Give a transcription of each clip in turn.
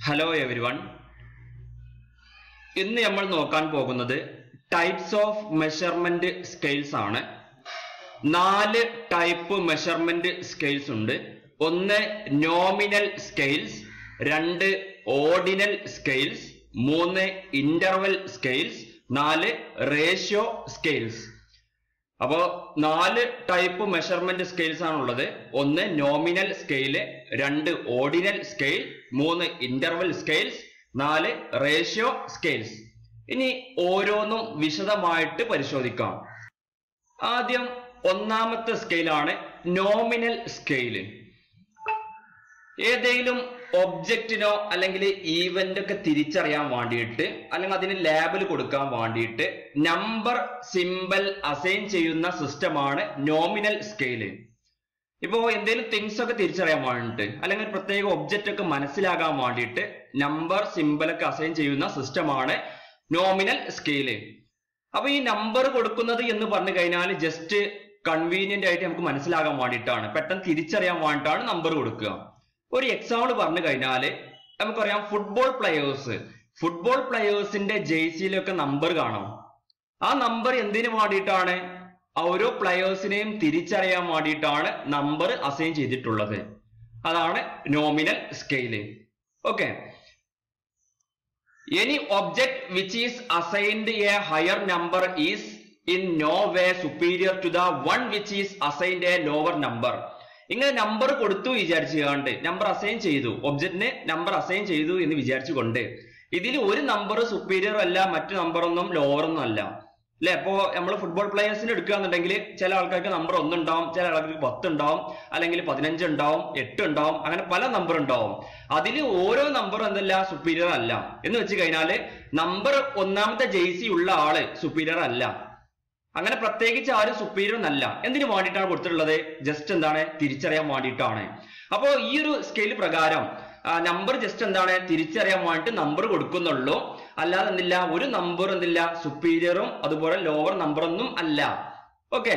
hello every one ഇന്ന് നമ്മൾ നോക്കാൻ പോകുന്നത് ടൈപ്സ് ഓഫ് മെഷർമെന്റ് സ്കെയിൽസ് ആണ് നാല് ടൈപ്പ് മെഷർമെന്റ് സ്കെയിൽസ് ഉണ്ട് ഒന്ന് നോമിനൽ സ്കെയിൽസ് രണ്ട് ഓർഡിനൽ സ്കെയിൽസ് മൂന്ന് ഇന്റർവൽ സ്കെയിൽസ് നാല് റേഷ്യോ സ്കെയിൽസ് അപ്പോ നാല് ടൈപ്പ് മെഷർമെന്റ് സ്കെയിൽസ് ആണുള്ളത് ഒന്ന് നോമിനൽ സ്കെയില് രണ്ട് ഓർഡിനൽ സ്കെയിൽ മൂന്ന് ഇന്റർവൽ സ്കെയിൽസ് നാല് റേഷ്യോ സ്കെയിൽസ് ഇനി ഓരോന്നും വിശദമായിട്ട് പരിശോധിക്കാം ആദ്യം ഒന്നാമത്തെ സ്കെയിലാണ് നോമിനൽ സ്കെയില് ഏതെങ്കിലും ഒബ്ജക്റ്റിനോ അല്ലെങ്കിൽ ഈവന്റ് ഒക്കെ തിരിച്ചറിയാൻ വേണ്ടിയിട്ട് അല്ലെങ്കിൽ അതിന് ലേബൽ കൊടുക്കാൻ വേണ്ടിയിട്ട് നമ്പർ സിമ്പൽ അസൈൻ ചെയ്യുന്ന സിസ്റ്റമാണ് നോമിനൽ സ്കെയില് ഇപ്പോ എന്തെങ്കിലും തിങ്സ് ഒക്കെ തിരിച്ചറിയാൻ വേണ്ടിയിട്ട് അല്ലെങ്കിൽ ഒരു പ്രത്യേക ഒബ്ജക്റ്റ് ഒക്കെ മനസ്സിലാകാൻ വേണ്ടിയിട്ട് നമ്പർ സിമ്പൽ ഒക്കെ അസൈൻ ചെയ്യുന്ന സിസ്റ്റമാണ് നോമിനൽ സ്കെയില് അപ്പൊ ഈ നമ്പർ കൊടുക്കുന്നത് എന്ന് പറഞ്ഞു കഴിഞ്ഞാൽ ജസ്റ്റ് കൺവീനിയന്റ് ആയിട്ട് നമുക്ക് മനസ്സിലാകാൻ വേണ്ടിയിട്ടാണ് പെട്ടെന്ന് തിരിച്ചറിയാൻ വേണ്ടിയിട്ടാണ് നമ്പർ കൊടുക്കുക ഒരു എക്സാമ്പിൾ പറഞ്ഞു കഴിഞ്ഞാല് നമുക്കറിയാം ഫുട്ബോൾ പ്ലെയേഴ്സ് ഫുട്ബോൾ പ്ലെയേഴ്സിന്റെ ജേഴ്സിയിലൊക്കെ നമ്പർ കാണാം ആ നമ്പർ എന്തിനു വേണ്ടിയിട്ടാണ് ഓരോ പ്ലെയേഴ്സിനെയും തിരിച്ചറിയാൻ വേണ്ടിയിട്ടാണ് നമ്പർ അസൈൻ ചെയ്തിട്ടുള്ളത് അതാണ് nominal scale okay any object which is assigned a higher number is in no way superior to the one which is assigned a lower number ഇങ്ങനെ നമ്പർ കൊടുത്തു വിചാരിച്ചുകൊണ്ട് നമ്പർ അസൈൻ ചെയ്തു ഒബ്ജക്റ്റിന് നമ്പർ അസൈൻ ചെയ്തു എന്ന് വിചാരിച്ചുകൊണ്ട് ഇതിൽ ഒരു നമ്പർ സുപ്പീരിയർ അല്ല മറ്റു നമ്പർ ഒന്നും ലോവർ ഒന്നും അല്ല അല്ലെ ഇപ്പോ നമ്മൾ ഫുട്ബോൾ പ്ലേയേഴ്സിന് എടുക്കുകയാണെന്നുണ്ടെങ്കിൽ ചില ആൾക്കാർക്ക് നമ്പർ ഒന്നുണ്ടാവും ചില ആൾക്കാർക്ക് പത്ത് ഉണ്ടാവും അല്ലെങ്കിൽ പതിനഞ്ച് ഉണ്ടാവും എട്ട് ഉണ്ടാവും അങ്ങനെ പല നമ്പർ ഉണ്ടാവും അതിൽ ഓരോ നമ്പറും എന്തല്ല സുപ്പീരിയർ അല്ല എന്ന് വെച്ച് കഴിഞ്ഞാല് നമ്പർ ഒന്നാമത്തെ ജെയ്സി ഉള്ള ആള് സുപ്പീരിയർ അല്ല അങ്ങനെ പ്രത്യേകിച്ച് ആരും സുപ്പീരിയർ എന്നല്ല എന്തിനു വേണ്ടിയിട്ടാണ് കൊടുത്തിട്ടുള്ളത് ജസ്റ്റ് എന്താണ് തിരിച്ചറിയാൻ വേണ്ടിയിട്ടാണ് അപ്പോ ഈ ഒരു സ്കെയിൽ പ്രകാരം നമ്പർ ജസ്റ്റ് എന്താണ് തിരിച്ചറിയാൻ വേണ്ടിയിട്ട് നമ്പർ കൊടുക്കുന്നുള്ളൂ അല്ലാതെ എന്തില്ല ഒരു നമ്പർ എന്തില്ല സുപ്പീരിയറും അതുപോലെ ലോവർ നമ്പർ ഒന്നും അല്ല ഓക്കെ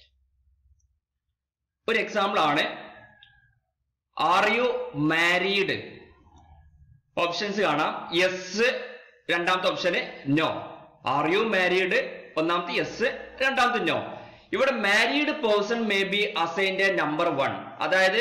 ഒരു എക്സാമ്പിൾ ആണ് ആർ യു മാരീഡ് ഓപ്ഷൻസ് കാണാം യെസ് രണ്ടാമത്തെ option no are you married ഒന്നാമത്തെ യെസ് രണ്ടാമത്തെ നോ ഇവിടെ married person may be assigned a number one അതായത്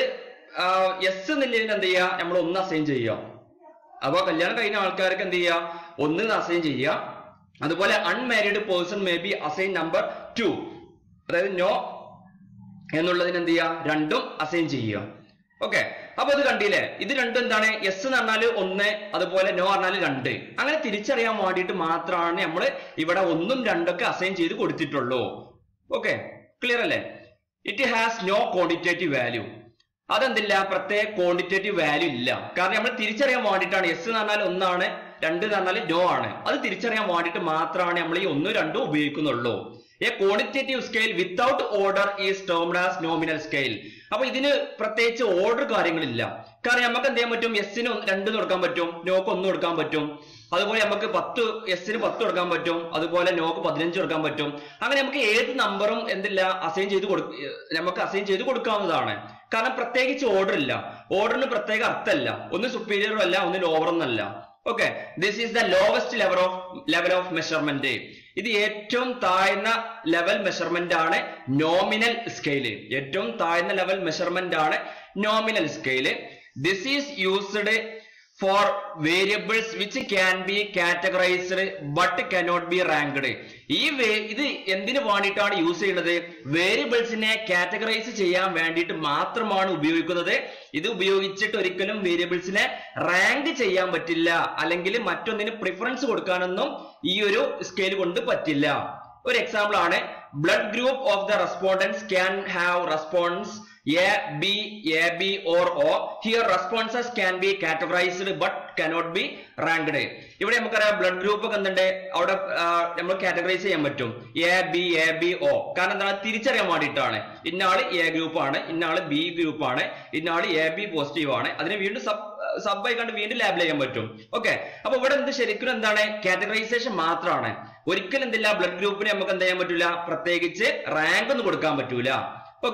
യെസ് എന്നുള്ളതിന് എന്ത് ചെയ്യുക നമ്മൾ ഒന്ന് അസൈൻ ചെയ്യുക അപ്പൊ കല്യാണം കഴിഞ്ഞ ആൾക്കാർക്ക് എന്ത് ചെയ്യുക ഒന്ന് അസൈൻ ചെയ്യുക അതുപോലെ unmarried person may be assign number two അതായത് നോ എന്നുള്ളതിന് എന്ത് ചെയ്യുക രണ്ടും അസൈൻ ചെയ്യുക ഓക്കെ അപ്പൊ ഇത് കണ്ടില്ലേ ഇത് രണ്ടും എന്താണ് എസ് എന്ന് പറഞ്ഞാല് ഒന്ന് അതുപോലെ നോ പറഞ്ഞാല് രണ്ട് അങ്ങനെ തിരിച്ചറിയാൻ വേണ്ടിയിട്ട് മാത്രമാണ് നമ്മൾ ഇവിടെ ഒന്നും രണ്ടൊക്കെ അസൈൻ ചെയ്ത് കൊടുത്തിട്ടുള്ളൂ ഓക്കെ ക്ലിയർ അല്ലേ it has no quantitative value അതെന്തില്ല പ്രത്യേക ക്വാണ്ടിറ്റേറ്റീവ് വാല്യൂ ഇല്ല കാരണം നമ്മൾ തിരിച്ചറിയാൻ വേണ്ടിയിട്ടാണ് എസ് എന്ന് പറഞ്ഞാൽ ഒന്നാണ് രണ്ട് എന്ന് പറഞ്ഞാൽ നോ ആണ് അത് തിരിച്ചറിയാൻ വേണ്ടിയിട്ട് മാത്രമാണ് നമ്മൾ ഈ ഒന്നും രണ്ടും ഉപയോഗിക്കുന്നുള്ളൂ a quantitative scale without order is termed as nominal scale അപ്പൊ ഇതിന് പ്രത്യേകിച്ച് ഓർഡർ കാര്യങ്ങളില്ല കാരണം നമുക്ക് എന്ത് ചെയ്യാൻ പറ്റും എസിന് രണ്ട് കൊടുക്കാൻ പറ്റും നോക്ക് ഒന്ന് കൊടുക്കാൻ പറ്റും അതുപോലെ നമുക്ക് പത്ത് എസിന് പത്ത് കൊടുക്കാൻ പറ്റും അതുപോലെ നോക്ക് പതിനഞ്ച് കൊടുക്കാൻ പറ്റും അങ്ങനെ നമുക്ക് ഏത് നമ്പറും എന്തില്ല അസൈൻ ചെയ്ത് കൊടു നമുക്ക് അസൈൻ ചെയ്ത് കൊടുക്കാവുന്നതാണ് കാരണം പ്രത്യേകിച്ച് ഓർഡർ ഇല്ല ഓർഡറിന് പ്രത്യേക അർത്ഥമല്ല ഒന്ന് സുപ്പീരിയറും അല്ല ഒന്ന് ലോവറും അല്ല okay this is the lowest level of level of measurement ഇത് ഏറ്റവും താഴ്ന്ന ലെവൽ മെഷർമെന്റ് ആണ് നോമിനൽ സ്കെയില് ഏറ്റവും താഴ്ന്ന ലെവൽ മെഷർമെന്റ് ആണ് nominal scale this is used for variables which can be categorised but cannot be ranked ഈ way ഇത് എന്തിനു വേണ്ടിയിട്ടാണ് യൂസ് ചെയ്യുന്നത് വേരിയബിൾസിനെ കാറ്റഗറൈസ് ചെയ്യാൻ വേണ്ടിയിട്ട് മാത്രമാണ് ഉപയോഗിക്കുന്നത് ഇത് ഉപയോഗിച്ചിട്ട് ഒരിക്കലും വേരിയബിൾസിനെ റാങ്ക് ചെയ്യാൻ പറ്റില്ല അല്ലെങ്കിൽ മറ്റൊന്നിന് പ്രിഫറൻസ് കൊടുക്കാനൊന്നും ഈ ഒരു സ്കെയിൽ കൊണ്ട് പറ്റില്ല ഒരു എക്സാമ്പിൾ ആണ് blood group of the respondents can have response A B A B or O here responses can be categorised but cannot be ranked ഇവിടെ നമുക്കറിയാം ബ്ലഡ് ഗ്രൂപ്പ് ഒക്കെ എന്തുണ്ട് അവിടെ നമ്മൾ കാറ്റഗറൈസ് ചെയ്യാൻ പറ്റും A B A B O കാരണം എന്താണ് തിരിച്ചറിയാൻ വേണ്ടിയിട്ടാണ് ഇന്നാള് എ ഗ്രൂപ്പ് ആണ് ഇന്നാള് ബി ഗ്രൂപ്പ് ആണ് ഇന്നാള് എ ബി പോസിറ്റീവ് ആണ് അതിനെ വീണ്ടും സബ് സബ് ആയി കണ്ട് വീണ്ടും ലാബിൽ ചെയ്യാൻ പറ്റും ഓക്കെ അപ്പൊ ഇവിടെ എന്ത് ശരിക്കും എന്താണ് കാറ്റഗറൈസേഷൻ മാത്രമാണ് ഒരിക്കലും എന്തില്ല ബ്ലഡ് ഗ്രൂപ്പിന് നമുക്ക് എന്ത് ചെയ്യാൻ പറ്റൂല പ്രത്യേകിച്ച് റാങ്ക് ഒന്നും കൊടുക്കാൻ പറ്റൂല ഓക്കെ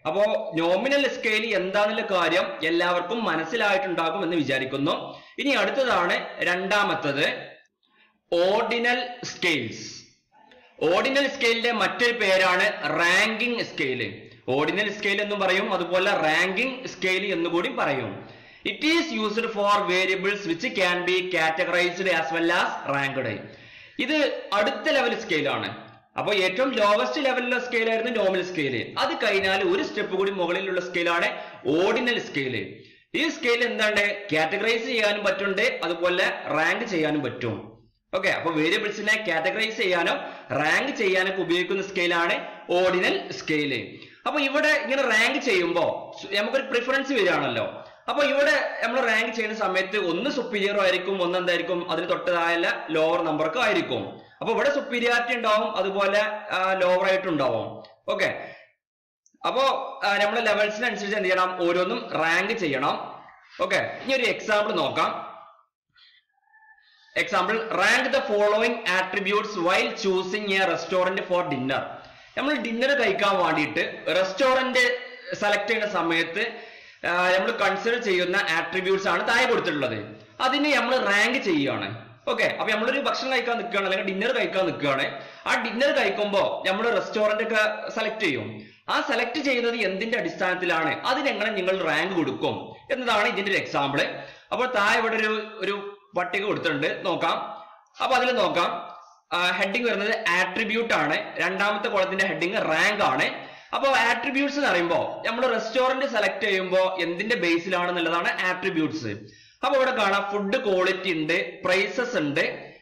അപ്പോ നോമിനൽ സ്കെയിൽ എന്താണെന്നുള്ള കാര്യം എല്ലാവർക്കും മനസ്സിലായിട്ടുണ്ടാകും എന്ന് വിചാരിക്കുന്നു ഇനി അടുത്തതാണ് രണ്ടാമത്തത് ഓർഡിനൽ സ്കെയിൽസ് ഓർഡിനൽ സ്കെയിലിന്റെ മറ്റൊരു പേരാണ് റാങ്കിങ് സ്കെയില് ഓർഡിനൽ സ്കെയിൽ എന്നും പറയും അതുപോലെ റാങ്കിങ് സ്കെയിൽ എന്ന് കൂടി പറയും it is used for variables which can be categorised as well as ranked ഇത് അടുത്ത ലെവൽ സ്കെയിലാണ് അപ്പൊ ഏറ്റവും ലോവസ്റ്റ് ലെവലിലുള്ള സ്കെയിൽ ആയിരുന്നു നോർമൽ സ്കെയില് അത് കഴിഞ്ഞാൽ ഒരു സ്റ്റെപ്പ് കൂടി മുകളിലുള്ള സ്കെയിലാണ് ഓർഡിനൽ സ്കെയില് ഈ സ്കെയിൽ എന്താണ് കാറ്റഗറൈസ് ചെയ്യാനും പറ്റുന്നുണ്ട് അതുപോലെ റാങ്ക് ചെയ്യാനും പറ്റും ഓക്കെ അപ്പൊ വേരിയബിൾസിനെ കാറ്റഗറൈസ് ചെയ്യാനോ റാങ്ക് ചെയ്യാനൊക്കെ ഉപയോഗിക്കുന്ന സ്കെയിലാണ് ഓർഡിനൽ സ്കെയില് അപ്പൊ ഇവിടെ ഇങ്ങനെ റാങ്ക് ചെയ്യുമ്പോൾ നമുക്കൊരു പ്രിഫറൻസ് വരികയാണല്ലോ അപ്പൊ ഇവിടെ നമ്മൾ റാങ്ക് ചെയ്യുന്ന സമയത്ത് ഒന്ന് സുപ്പീരിയർ ആയിരിക്കും ഒന്ന് എന്തായിരിക്കും അതിന് തൊട്ടതായ ലോവർ നമ്പർക്ക് ആയിരിക്കും അപ്പൊ ഇവിടെ സുപ്പീരിയാരിറ്റി ഉണ്ടാവും അതുപോലെ ലോവർ ആയിട്ടുണ്ടാവും ഓക്കെ അപ്പോ നമ്മളെ ലെവൽസിനനുസരിച്ച് എന്ത് ചെയ്യണം ഓരോന്നും റാങ്ക് ചെയ്യണം ഓക്കെ ഇനി ഒരു എക്സാമ്പിൾ നോക്കാം example rank the following attributes while choosing a restaurant for dinner നമ്മൾ ഡിന്നർ കഴിക്കാൻ വേണ്ടിയിട്ട് റെസ്റ്റോറന്റ് സെലക്ട് ചെയ്യുന്ന സമയത്ത് നമ്മൾ കൺസിഡർ ചെയ്യുന്ന ആട്രിബ്യൂട്ട്സ് ആണ് താഴെ കൊടുത്തിട്ടുള്ളത് അതിന് നമ്മൾ റാങ്ക് ചെയ്യുകയാണ് ഓക്കെ അപ്പൊ നമ്മളൊരു ഭക്ഷണം കഴിക്കാൻ നിൽക്കുകയാണ് അല്ലെങ്കിൽ ഡിന്നർ കഴിക്കാൻ നിൽക്കുകയാണ് ആ ഡിന്നർ കഴിക്കുമ്പോൾ നമ്മൾ റെസ്റ്റോറന്റ് ഒക്കെ സെലക്ട് ചെയ്യും ആ സെലക്ട് ചെയ്യുന്നത് എന്തിന്റെ അടിസ്ഥാനത്തിലാണ് അതിനെങ്ങനെ നിങ്ങൾ റാങ്ക് കൊടുക്കും എന്നതാണ് ഇതിന്റെ ഒരു എക്സാമ്പിൾ അപ്പോൾ താഴെ ഇവിടെ ഒരു ഒരു പട്ടിക കൊടുത്തിട്ടുണ്ട് നോക്കാം അപ്പൊ അതിൽ നോക്കാം ഹെഡിങ് വരുന്നത് ആട്രിബ്യൂട്ട് ആണ് രണ്ടാമത്തെ കോളത്തിന്റെ ഹെഡിങ് റാങ്ക് ആണ് അപ്പോൾ ആട്രിബ്യൂട്ട്സ് എന്ന് പറയുമ്പോൾ നമ്മൾ റെസ്റ്റോറന്റ് സെലക്ട് ചെയ്യുമ്പോൾ എന്തിന്റെ ബേസിലാണെന്നുള്ളതാണ് ആട്രിബ്യൂട്ട്സ് അപ്പൊ ഇവിടെ കാണാം ഫുഡ് ക്വാളിറ്റി ഉണ്ട് പ്രൈസസ് ഉണ്ട്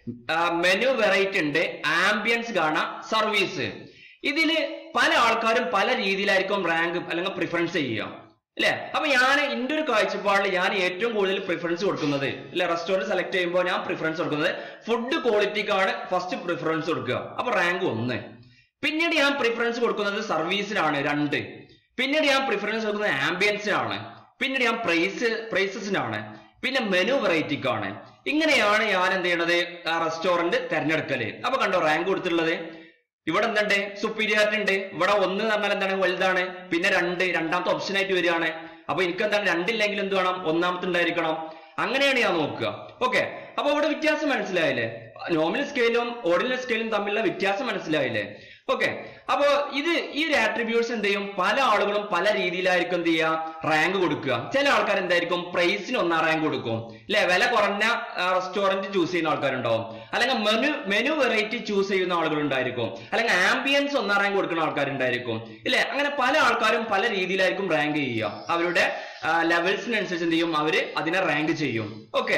മെനു വെറൈറ്റി ഉണ്ട് ആംബിയൻസ് കാണാം സർവീസ് ഇതില് പല ആൾക്കാരും പല രീതിയിലായിരിക്കും റാങ്ക് അല്ലെങ്കിൽ പ്രിഫറൻസ് ചെയ്യുക അല്ലെ അപ്പൊ ഞാൻ എന്റെ ഒരു കാഴ്ചപ്പാടിൽ ഞാൻ ഏറ്റവും കൂടുതൽ പ്രിഫറൻസ് കൊടുക്കുന്നത് അല്ലെ റെസ്റ്റോറന്റ് സെലക്ട് ചെയ്യുമ്പോൾ ഞാൻ പ്രിഫറൻസ് കൊടുക്കുന്നത് ഫുഡ് ക്വാളിറ്റിക്കാണ് ഫസ്റ്റ് പ്രിഫറൻസ് കൊടുക്കുക അപ്പൊ റാങ്ക് ഒന്ന് പിന്നീട് ഞാൻ പ്രിഫറൻസ് കൊടുക്കുന്നത് സർവീസിനാണ് രണ്ട് പിന്നീട് ഞാൻ പ്രിഫറൻസ് കൊടുക്കുന്നത് ആംബിയൻസിനാണ് പിന്നീട് ഞാൻ പ്രൈസ് പ്രൈസസിനാണ് പിന്നെ മെനു വെറൈറ്റിക്കാണ് ഇങ്ങനെയാണ് ഞാൻ എന്ത് ചെയ്യണത് ആ റെസ്റ്റോറന്റ് തെരഞ്ഞെടുക്കല് അപ്പൊ കണ്ടോ റാങ്ക് കൊടുത്തിട്ടുള്ളത് ഇവിടെ എന്തുണ്ട് സുപ്പീരിയാരിറ്റി ഉണ്ട് ഇവിടെ ഒന്ന് എന്ന് പറഞ്ഞാൽ എന്താണ് വലുതാണ് പിന്നെ രണ്ട് രണ്ടാമത്തെ ഓപ്ഷൻ ആയിട്ട് വരികയാണ് അപ്പൊ എനിക്ക് എന്താണ് രണ്ടില്ലെങ്കിൽ എന്ത് വേണം ഒന്നാമത്തെ ഉണ്ടായിരിക്കണം അങ്ങനെയാണ് ഞാൻ നോക്കുക ഓക്കെ അപ്പൊ ഇവിടെ വ്യത്യാസം മനസ്സിലായില്ലേ നോമിനൽ സ്കെയിലും ഓർഡിനൽ സ്കെയിലും തമ്മിലുള്ള വ്യത്യാസം മനസ്സിലായില്ലേ ഓക്കെ അപ്പോ ഇത് ഈ ഒരു ആട്രിബ്യൂട്ട്സ് എന്ത് ചെയ്യും പല ആളുകളും പല രീതിയിലായിരിക്കും എന്ത് ചെയ്യുക റാങ്ക് കൊടുക്കുക ചില ആൾക്കാർ എന്തായിരിക്കും പ്രൈസിന് ഒന്നാം റാങ്ക് കൊടുക്കും അല്ലെ വില കുറഞ്ഞ റെസ്റ്റോറന്റ് ചൂസ് ചെയ്യുന്ന ആൾക്കാരുണ്ടാവും അല്ലെങ്കിൽ മെനു മെനു വെറൈറ്റി ചൂസ് ചെയ്യുന്ന ആളുകൾ ഉണ്ടായിരിക്കും അല്ലെങ്കിൽ ആംബിയൻസ് ഒന്നാം റാങ്ക് കൊടുക്കുന്ന ആൾക്കാരുണ്ടായിരിക്കും ഇല്ലേ അങ്ങനെ പല ആൾക്കാരും പല രീതിയിലായിരിക്കും റാങ്ക് ചെയ്യുക അവരുടെ ലെവൽസിനനുസരിച്ച് എന്ത് ചെയ്യും അവര് അതിനെ റാങ്ക് ചെയ്യും ഓക്കെ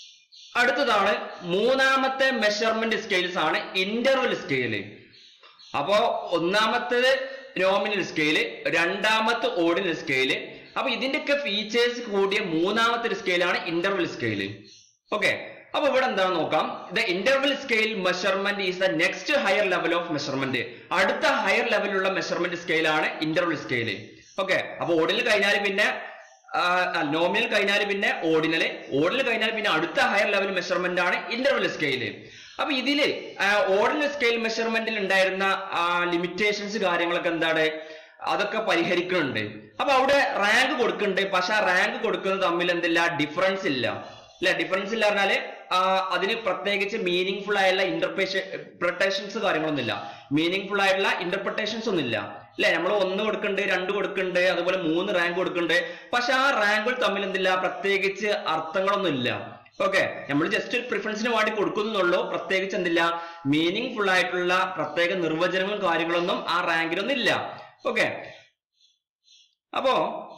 അടുത്തതാണ് മൂന്നാമത്തെ മെഷർമെന്റ് സ്കെയിൽസ് ആണ് ഇന്റർവൽ സ്കെയില് അപ്പോ ഒന്നാമത്തേത് നോമിനൽ സ്കെയില് രണ്ടാമത്തെ ഓർഡിനൽ സ്കെയില് അപ്പൊ ഇതിന്റെയൊക്കെ ഫീച്ചേഴ്സ് കൂടിയ മൂന്നാമത്തെ ഒരു സ്കെയിലാണ് ഇന്റർവൽ സ്കെയില് ഓക്കെ അപ്പൊ ഇവിടെ എന്താണെന്ന് നോക്കാം the interval scale measurement is the next higher level of measurement അടുത്ത ഹയർ ലെവലിലുള്ള മെഷർമെന്റ് സ്കെയിലാണ് ഇന്റർവൽ സ്കെയില് ഓക്കെ അപ്പൊ ഓർഡിനൽ കഴിഞ്ഞാൽ പിന്നെ നോമിനൽ കഴിഞ്ഞാൽ പിന്നെ ഓർഡിനല് ഓർഡിനൽ കഴിഞ്ഞാൽ പിന്നെ അടുത്ത ഹയർ ലെവൽ മെഷർമെന്റ് ആണ് ഇന്റർവൽ സ്കെയില് അപ്പൊ ഇതില് ഓർഡിനൽ സ്കെയിൽ മെഷർമെന്റിൽ ഉണ്ടായിരുന്ന ലിമിറ്റേഷൻസ് കാര്യങ്ങളൊക്കെ എന്താണ് അതൊക്കെ പരിഹരിക്കുന്നുണ്ട് അപ്പൊ അവിടെ റാങ്ക് കൊടുക്കുന്നുണ്ട് പക്ഷെ ആ റാങ്ക് കൊടുക്കുന്നത് തമ്മിൽ എന്തില്ല ഡിഫറൻസ് ഇല്ല അല്ലെ ഡിഫറൻസ് ഇല്ല പറഞ്ഞാല് ആ, അതിന് പ്രത്യേകിച്ച് മീനിങ് ഫുൾ ആയുള്ള ഇന്റർപ്രിട്ടേഷൻസ് കാര്യങ്ങളൊന്നും ഇല്ല മീനിങ് ഫുൾ ആയിട്ടുള്ള ഇന്റർപ്രിട്ടേഷൻസ് ഒന്നും ഇല്ല അല്ലെ നമ്മൾ ഒന്ന് കൊടുക്കുന്നുണ്ട് രണ്ട് കൊടുക്കുന്നുണ്ട് അതുപോലെ മൂന്ന് റാങ്ക് കൊടുക്കുന്നുണ്ട് പക്ഷെ ആ റാങ്കുകൾ തമ്മിൽ എന്തില്ല പ്രത്യേകിച്ച് അർത്ഥങ്ങളൊന്നും ഇല്ല ഓക്കെ നമ്മൾ ജസ്റ്റ് ഒരു പ്രിഫറൻസിന് വേണ്ടി കൊടുക്കുന്നുള്ളൂ പ്രത്യേകിച്ച് എന്തില്ല മീനിങ് ഫുൾ ആയിട്ടുള്ള പ്രത്യേക നിർവചനങ്ങളും കാര്യങ്ങളൊന്നും ആ റാങ്കിലൊന്നും ഇല്ല ഓക്കെ അപ്പോ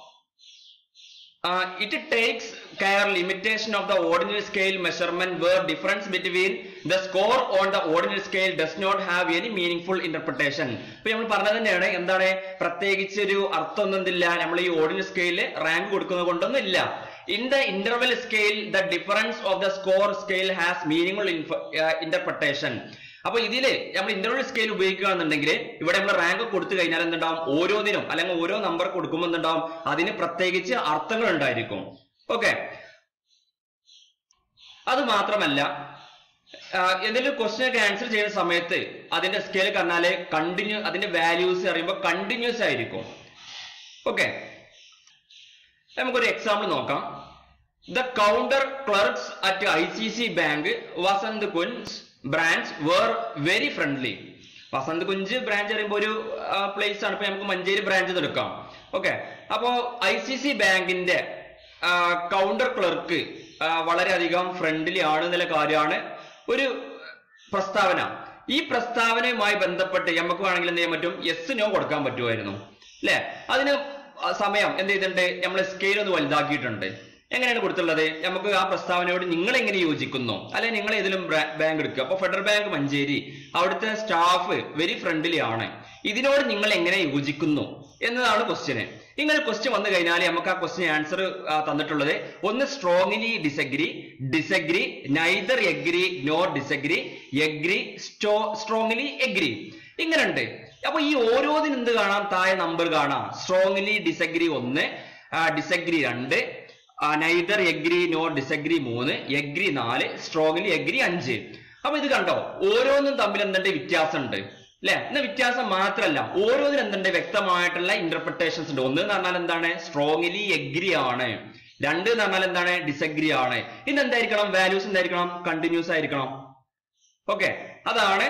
it takes care limitation of the ordinary scale measurement where difference between the score on the ordinary scale does not have any meaning full interpretation ഇപ്പൊ നമ്മൾ പറഞ്ഞത് തന്നെയാണ് എന്താണ് പ്രത്യേകിച്ച് ഒരു അർത്ഥമൊന്നും എന്തില്ല നമ്മൾ ഈ ഓർഡിനറി സ്കെയില് റാങ്ക് കൊടുക്കുന്നത് കൊണ്ടൊന്നും ഇല്ല in the interval scale the difference of the score scale has meaning interpretation അപ്പൊ ഇതില് നമ്മൾ ഇന്റർവൽ സ്കെയിൽ ഉപയോഗിക്കുകയാണെന്നുണ്ടെങ്കിൽ ഇവിടെ നമ്മൾ റാങ്ക് കൊടുത്തു കഴിഞ്ഞാൽ എന്തുണ്ടാവും ഓരോന്നിനും അല്ലെങ്കിൽ ഓരോ നമ്പർ കൊടുക്കുമ്പോൾ എന്തുണ്ടാവും അതിന് പ്രത്യേകിച്ച് അർത്ഥങ്ങൾ ഉണ്ടായിരിക്കും ഓക്കെ അത് മാത്രമല്ല ആഹ് എന്തെങ്കിലും ക്വസ്റ്റ്യൻ ഒക്കെ ആൻസർ ചെയ്യുന്ന സമയത്ത് അതിന്റെ സ്കെയിൽ പറഞ്ഞാല് കണ്ടിന്യൂ അതിന്റെ വാല്യൂസ് അറിയുമ്പോൾ കണ്ടിന്യൂസ് ആയിരിക്കും ഓക്കെ നമുക്കൊരു എക്സാമ്പിൾ നോക്കാം the counter clerks at I C C bank Vasant Kunj branch were very friendly Vasant Kunj branch പറയുമ്പോൾ ഒരു പ്ലേസ് ആണ് ഇപ്പൊ നമുക്ക് മഞ്ചേരി ബ്രാഞ്ച് എടുക്കാം ഓക്കെ അപ്പോ ഐ സി സി ബാങ്കിന്റെ കൗണ്ടർ ക്ലർക്ക് വളരെയധികം ഫ്രണ്ട്ലി ആണ് എന്നുള്ള കാര്യമാണ് ഒരു പ്രസ്താവന ഈ പ്രസ്താവനയുമായി ബന്ധപ്പെട്ട് നമുക്ക് വേണമെങ്കിൽ എന്ത് ചെയ്യാൻ പറ്റും യെസ് നോ കൊടുക്കാൻ പറ്റുമായിരുന്നു അല്ലെ അതിന് ആ സമയം എന്ത് ചെയ്തിട്ടുണ്ട് നമ്മൾ സ്കെയിൽ ഒന്ന് വലുതാക്കിയിട്ടുണ്ട് എങ്ങനെയാണ് കൊടുത്തുള്ളത് നമുക്ക് ആ പ്രസ്താവനയോട് നിങ്ങൾ എങ്ങനെ യോജിക്കുന്നു അല്ലെങ്കിൽ നിങ്ങൾ ഏതെങ്കിലും ബാങ്ക് എടുക്കുക അപ്പൊ ഫെഡറൽ ബാങ്ക് മഞ്ചേരി അവിടുത്തെ സ്റ്റാഫ് വെരി ഫ്രണ്ട്ലി ആണ് ഇതിനോട് നിങ്ങൾ എങ്ങനെ യോജിക്കുന്നു എന്നതാണ് ക്വസ്റ്റ്യന് ഇങ്ങനെ ക്വസ്റ്റ്യൻ വന്നു കഴിഞ്ഞാൽ നമുക്ക് ആ ക്വസ്റ്റ്യൻ ആൻസർ തന്നിട്ടുള്ളത് ഒന്ന് strongly disagree disagree neither agree nor disagree agree strongly agree ഇങ്ങനെ ഉണ്ട് അപ്പൊ ഈ ഓരോന്നിനും എന്ത് കാണാം താഴെ നമ്പർ കാണാം സ്ട്രോങ്ലി ഡിസഗ്രി ഒന്ന് ഡിസഗ്രി രണ്ട് നൈദർ എഗ്രി നോർ ഡിസഗ്രി മൂന്ന് എഗ്രി നാല് സ്ട്രോങ്ലി എഗ്രി അഞ്ച് അപ്പൊ ഇത് കണ്ടോ ഓരോന്നും തമ്മിൽ എന്തുണ്ട് വ്യത്യാസം ഉണ്ട് അല്ലെ എന്നാ വ്യത്യാസം മാത്രമല്ല ഓരോന്നിനും എന്തുണ്ട് വ്യക്തമായിട്ടുള്ള ഇന്റർപ്രിട്ടേഷൻസ് ഉണ്ട് ഒന്ന് എന്ന് പറഞ്ഞാൽ എന്താണ് സ്ട്രോങ്ലി എഗ്രി ആണ് രണ്ട് എന്ന് പറഞ്ഞാൽ എന്താണ് ഡിസഗ്രി ആണ് ഇന്ന് എന്തായിരിക്കണം വാല്യൂസ് എന്തായിരിക്കണം കണ്ടിന്യൂസ് ആയിരിക്കണം ഓക്കെ അതാണ്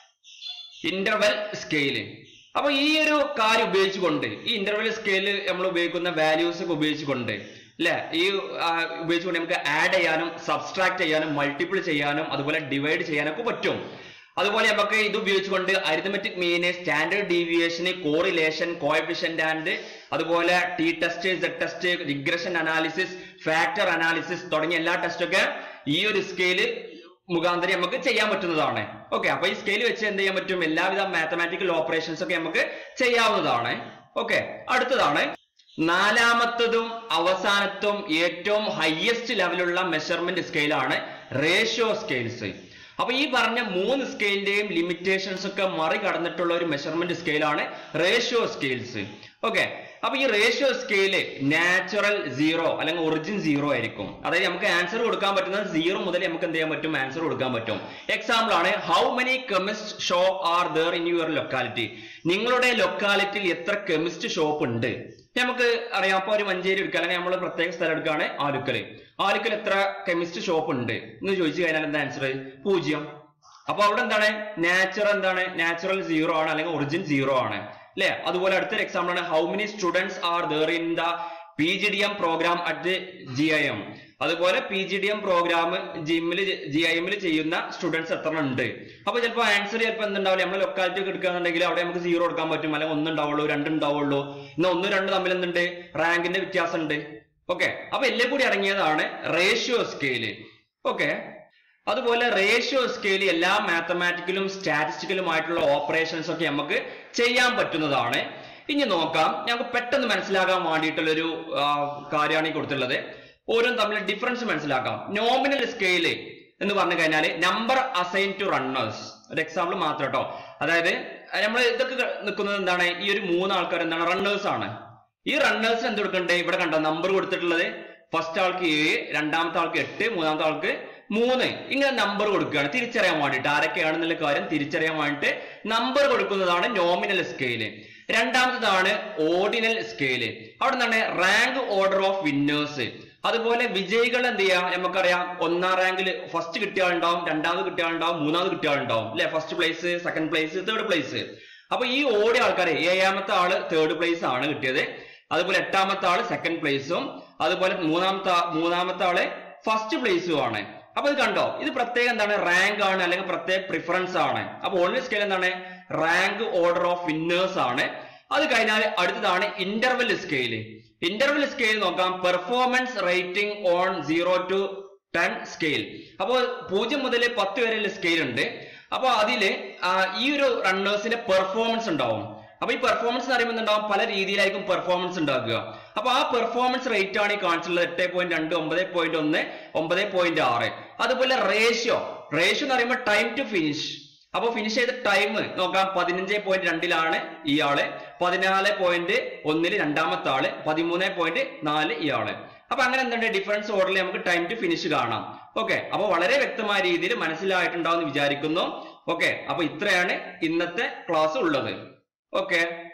ഇന്റർവെൽ സ്കെയില് അപ്പൊ ഈ ഒരു കാര്യം ഉപയോഗിച്ചുകൊണ്ട് ഈ ഇന്റർവെൽ സ്കെയില് നമ്മൾ ഉപയോഗിക്കുന്ന വാല്യൂസ് ഒക്കെ ഉപയോഗിച്ചുകൊണ്ട് അല്ലെ ഈ ആ, ഉപയോഗിച്ചുകൊണ്ട് നമുക്ക് ആഡ് ചെയ്യാനും സബ്സ്ട്രാക്ട് ചെയ്യാനും മൾട്ടിപ്പിൾ ചെയ്യാനും അതുപോലെ ഡിവൈഡ് ചെയ്യാനൊക്കെ പറ്റും അതുപോലെ നമുക്ക് ഇത് ഉപയോഗിച്ചുകൊണ്ട് arithmetic mean standard deviation correlation coefficient and അതുപോലെ T test Z test regression analysis factor analysis തുടങ്ങിയ എല്ലാ ടെസ്റ്റൊക്കെ ഈ ഒരു സ്കെയില് മുഖാന്തരം നമുക്ക് ചെയ്യാൻ പറ്റുന്നതാണ് ഓക്കെ അപ്പൊ ഈ സ്കെയിൽ വെച്ച് എന്ത് ചെയ്യാൻ പറ്റും എല്ലാവിധ മാത്തമാറ്റിക്കൽ ഓപ്പറേഷൻസ് ഒക്കെ നമുക്ക് ചെയ്യാവുന്നതാണ് ഓക്കെ അടുത്തതാണ് നാലാമത്തതും അവസാനത്തും ഏറ്റവും ഹയസ്റ്റ് ലെവലുള്ള മെഷർമെന്റ് സ്കെയിലാണ് റേഷ്യോ സ്കെയിൽസ് അപ്പൊ ഈ പറഞ്ഞ മൂന്ന് സ്കെയിലിന്റെയും ലിമിറ്റേഷൻസ് ഒക്കെ മറികടന്നിട്ടുള്ള ഒരു മെഷർമെന്റ് സ്കെയിലാണ് റേഷ്യോ സ്കെയിൽസ് ഓക്കെ അപ്പൊ ഈ റേഷ്യോ സ്കെയില് നാച്ചുറൽ സീറോ അല്ലെങ്കിൽ ഒറിജിൻ സീറോ ആയിരിക്കും അതായത് നമുക്ക് ആൻസർ കൊടുക്കാൻ പറ്റുന്നത് സീറോ മുതൽ നമുക്ക് എന്ത് ചെയ്യാൻ പറ്റും ആൻസർ കൊടുക്കാൻ പറ്റും എക്സാമ്പിൾ ആണ് how many chemist shop are there in your locality നിങ്ങളുടെ ലൊക്കാലിറ്റിയിൽ എത്ര കെമിസ്റ്റ് ഷോപ്പ് ഉണ്ട് നമുക്ക് അറിയാം അപ്പൊ ഒരു മഞ്ചേരി എടുക്കുക അല്ലെങ്കിൽ നമ്മൾ പ്രത്യേക സ്ഥലം എടുക്കുകയാണ് ആലുക്കല് ആലുക്കൽ എത്ര കെമിസ്റ്റ് ഷോപ്പ് ഉണ്ട് എന്ന് ചോദിച്ചു കഴിഞ്ഞാൽ എന്താ ആൻസർ പൂജ്യം അപ്പൊ അവിടെ എന്താണ് നാച്ചുറൽ എന്താണ് നാച്ചുറൽ സീറോ ആണ് അല്ലെങ്കിൽ ഒറിജിൻ സീറോ ആണ് അല്ലെ അതുപോലെ അടുത്തൊരു എക്സാമ്പിൾ ആണ് how many students are there in the P G D M programme at G I M അതുപോലെ P G D M programme ജിമ്മിൽ ജി ഐ എമ്മിൽ ചെയ്യുന്ന സ്റ്റുഡൻസ് എത്ര ഉണ്ട് അപ്പൊ ചിലപ്പോൾ ആൻസർ ചിലപ്പോൾ എന്തുണ്ടാവില്ല നമ്മൾ ലൊക്കാലിറ്റി ഒക്കെ എടുക്കുകയാണെന്നുണ്ടെങ്കിൽ അവിടെ നമുക്ക് സീറോ എടുക്കാൻ പറ്റും അല്ലെങ്കിൽ ഒന്ന് ഉണ്ടാവുള്ളൂ രണ്ട് ഉണ്ടാവുള്ളൂ ഇന്ന് ഒന്ന് രണ്ട് തമ്മിൽ എന്തുണ്ട് റാങ്കിന്റെ വ്യത്യാസം ഉണ്ട് ഓക്കെ അപ്പൊ എല്ലാം കൂടി അടങ്ങിയതാണ് റേഷ്യോ സ്കെയില് ഓക്കെ അതുപോലെ റേഷ്യോ സ്കെയിൽ എല്ലാ മാത്തമാറ്റിക്കലും സ്റ്റാറ്റിസ്റ്റിക്കലുമായിട്ടുള്ള ഓപ്പറേഷൻസ് ഒക്കെ നമുക്ക് ചെയ്യാൻ പറ്റുന്നതാണ് ഇനി നോക്കാം ഞങ്ങൾക്ക് പെട്ടെന്ന് മനസ്സിലാക്കാൻ വേണ്ടിയിട്ടുള്ളൊരു ആ, കാര്യമാണ് ഈ കൊടുത്തിട്ടുള്ളത് ഓരോന്നും തമ്മിൽ ഡിഫറൻസ് മനസ്സിലാക്കാം നോമിനൽ സ്കെയില് എന്ന് പറഞ്ഞു കഴിഞ്ഞാൽ നമ്പർ അസൈൻ ടു റണ്ണേഴ്സ് ഒരു എക്സാമ്പിൾ മാത്രം കേട്ടോ അതായത് നമ്മൾ ഇതൊക്കെ നിൽക്കുന്നത് എന്താണ് ഈ ഒരു മൂന്ന് ആൾക്കാർ എന്താണ് റണ്ണേഴ്സ് ആണ് ഈ റണ്ണേഴ്സിന് എന്ത് കൊടുക്കണ്ടേ ഇവിടെ കണ്ടോ നമ്പർ കൊടുത്തിട്ടുള്ളത് ഫസ്റ്റ് ആൾക്ക് ഏഴ് രണ്ടാമത്തെ ആൾക്ക് എട്ട് മൂന്നാമത്തെ ആൾക്ക് മൂന്ന് ഇങ്ങനെ നമ്പർ കൊടുക്കുകയാണ് തിരിച്ചറിയാൻ വേണ്ടിയിട്ട് ആരൊക്കെയാണെന്നുള്ള കാര്യം തിരിച്ചറിയാൻ വേണ്ടിയിട്ട് നമ്പർ കൊടുക്കുന്നതാണ് നോമിനൽ സ്കെയില് രണ്ടാമത്തതാണ് ഓർഡിനൽ സ്കെയില് അവിടെ എന്താണ് റാങ്ക് ഓർഡർ ഓഫ് വിന്നേഴ്സ് അതുപോലെ വിജയികൾ എന്ത് ചെയ്യാം നമുക്കറിയാം ഒന്നാം റാങ്കിൽ ഫസ്റ്റ് കിട്ടിയ ആളുണ്ടാവും രണ്ടാമത് കിട്ടിയ ആളുണ്ടാവും മൂന്നാമത് കിട്ടിയ ആളുണ്ടാവും അല്ലെ first place second place third place അപ്പൊ ഈ ഓടിയ ആൾക്കാരെ ഏഴാമത്തെ ആള് തേർഡ് പ്ലേസ് ആണ് കിട്ടിയത് അതുപോലെ എട്ടാമത്തെ ആള് സെക്കൻഡ് പ്ലേസും അതുപോലെ മൂന്നാമത്തെ ആ- മൂന്നാമത്തെ ആള് ഫസ്റ്റ് പ്ലേസും ആണ് അപ്പൊ ഇത് കണ്ടോ ഇത് പ്രത്യേകം എന്താണ് റാങ്ക് ആണ് അല്ലെങ്കിൽ പ്രത്യേക പ്രിഫറൻസ് ആണ് അപ്പൊ ഓൺലി സ്കെയിൽ എന്താണ് റാങ്ക് ഓർഡർ ഓഫ് വിന്നേഴ്സ് ആണ് അത് കഴിഞ്ഞാൽ അടുത്തതാണ് ഇന്റർവെൽ സ്കെയിൽ ഇന്റർവെൽ സ്കെയിൽ നോക്കാം performance rating on zero to ten scale അപ്പോൾ പൂജ്യം മുതൽ പത്ത് വരെയുള്ള സ്കെയിൽ ഉണ്ട് അപ്പൊ അതില് ആ, ഈ ഒരു റണ്ണേഴ്സിന്റെ പെർഫോമൻസ് ഉണ്ടാവും അപ്പൊ ഈ പെർഫോമൻസ് എന്ന് പറയുമ്പോൾ ഉണ്ടാവും പല രീതിയിലായിരിക്കും പെർഫോമൻസ് ഉണ്ടാക്കുക അപ്പൊ ആ പെർഫോമൻസ് റേറ്റ് ആണ് ഈ കാണിച്ചിട്ടുള്ളത് എട്ട് പോയിന്റ് രണ്ട് ഒമ്പത് പോയിന്റ് ഒന്ന് ഒമ്പത് പോയിന്റ് ആറ് അതുപോലെ റേഷ്യോ റേഷ്യോ എന്ന് പറയുമ്പോൾ ടൈം ടു ഫിനിഷ് അപ്പൊ ഫിനിഷ് ചെയ്ത ടൈം നോക്കാം പതിനഞ്ച് പോയിന്റ് രണ്ടിലാണ് ഇയാള് പതിനാല് പോയിന്റ് ഒന്നില് രണ്ടാമത്തെ ആള് പതിമൂന്ന് പോയിന്റ് നാല് ഇയാള് അപ്പൊ അങ്ങനെ എന്തുണ്ട് ഡിഫറൻസ് ഓർഡറിൽ നമുക്ക് ടൈം ടു ഫിനിഷ് കാണാം ഓക്കെ അപ്പൊ വളരെ വ്യക്തമായ രീതിയിൽ മനസ്സിലായിട്ടുണ്ടാവും എന്ന് വിചാരിക്കുന്നു ഓക്കെ അപ്പൊ ഇത്രയാണ് ഇന്നത്തെ ക്ലാസ് ഉള്ളത് ഓക്കെ